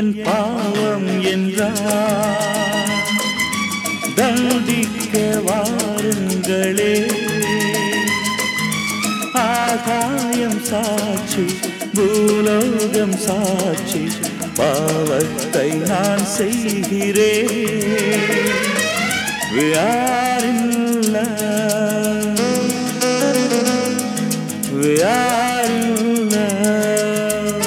என் பாவம் என்றார் தண்டிக்க வாருங்களே ஆகாயம் சாட்சி பூலோகம் சாட்சி பாவத்தை நான் செய்கிறேன் We are in love. We are in love.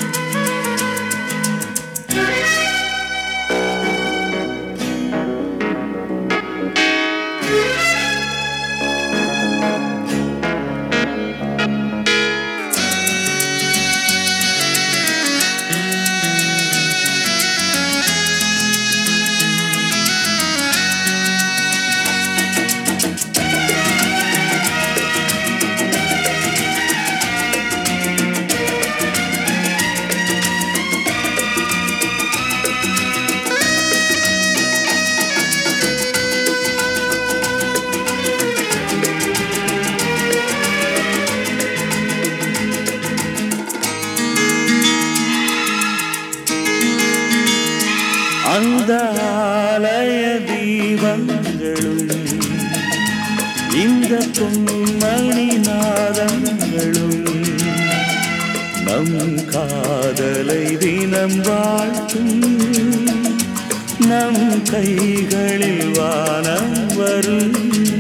அந்த ஆலய தீபங்களும் இந்த பொன்மணி நாதங்களும் நம் காதலை தினம் வாழ்த்தும் நம் கைகளில் வானம் வரும்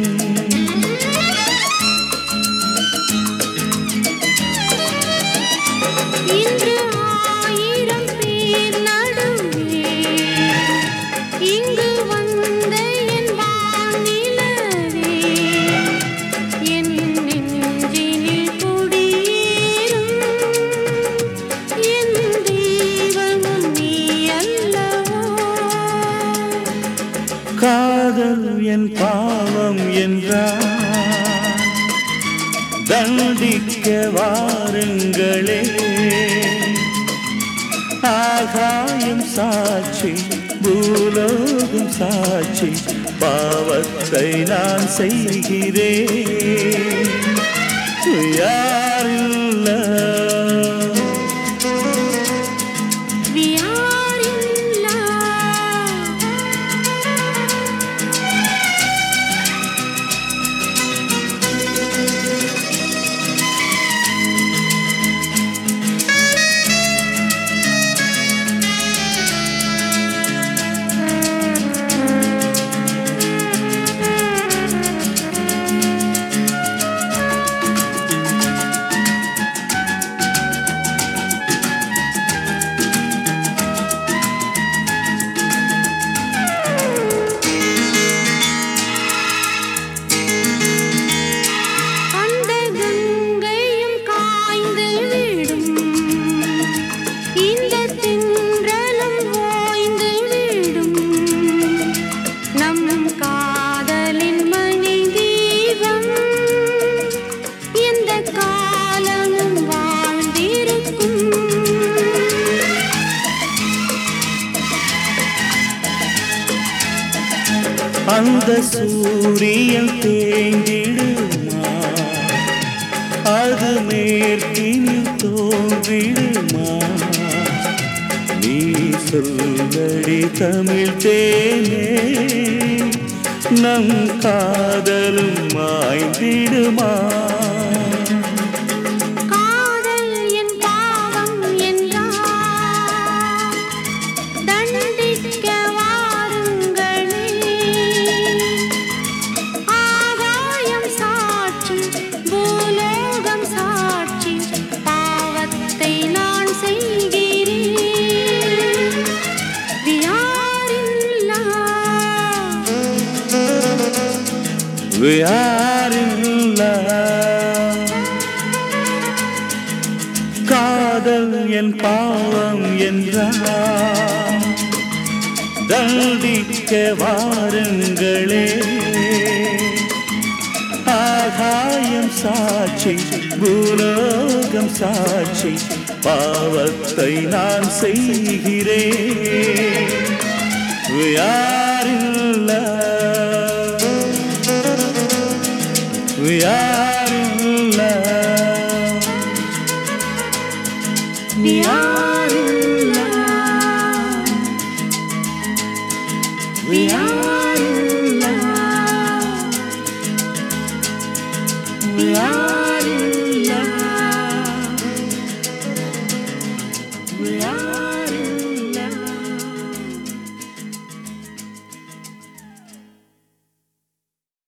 இன்று ஆயிரம் பேர் நடுவே இங்கு வந்த என் வானிலவே என் நெஞ்சினில் குடியேறும் என் தெய்வமும் நீ அல்லவோ காதல் என் பாவம் என்றார் தண்டிக்க வாருங்களே ஆகாயம் சாட்சி பூலோகம் சாட்சி பாவத்தை நான் செய்கிறேன் யாரில்லை We are in love. அந்த கங்கையும் காய்ந்து விடும் இந்த தின்றலும் ஓய்ந்து விடும் நம் காதலின் மணி தீபம் எந்த காலமும் வாழ்ந்திருக்கும் அந்த சூரியன் தேங்கிடுமா அது மேற்கினில் தோன்றிடுமா நீ சொல்லடி தமிழ் தேனே நம் காதலும் மாய்ந்திடுமா காதல் என் பாவம் என்றார் தண்டிக்க வாருங்களே ஆகாயம் சாட்சி பூலோகம் சாட்சி பாவத்தை நான் செய்கிறேன் We are in love. We are in love. காதல் என் பாவம் என்றார் தண்டிக்க வாருங்களே ஆகாயம் சாட்சி பூலோகம் சாட்சி பாவத்தை நான் செய்கிறேன் We are in love. We are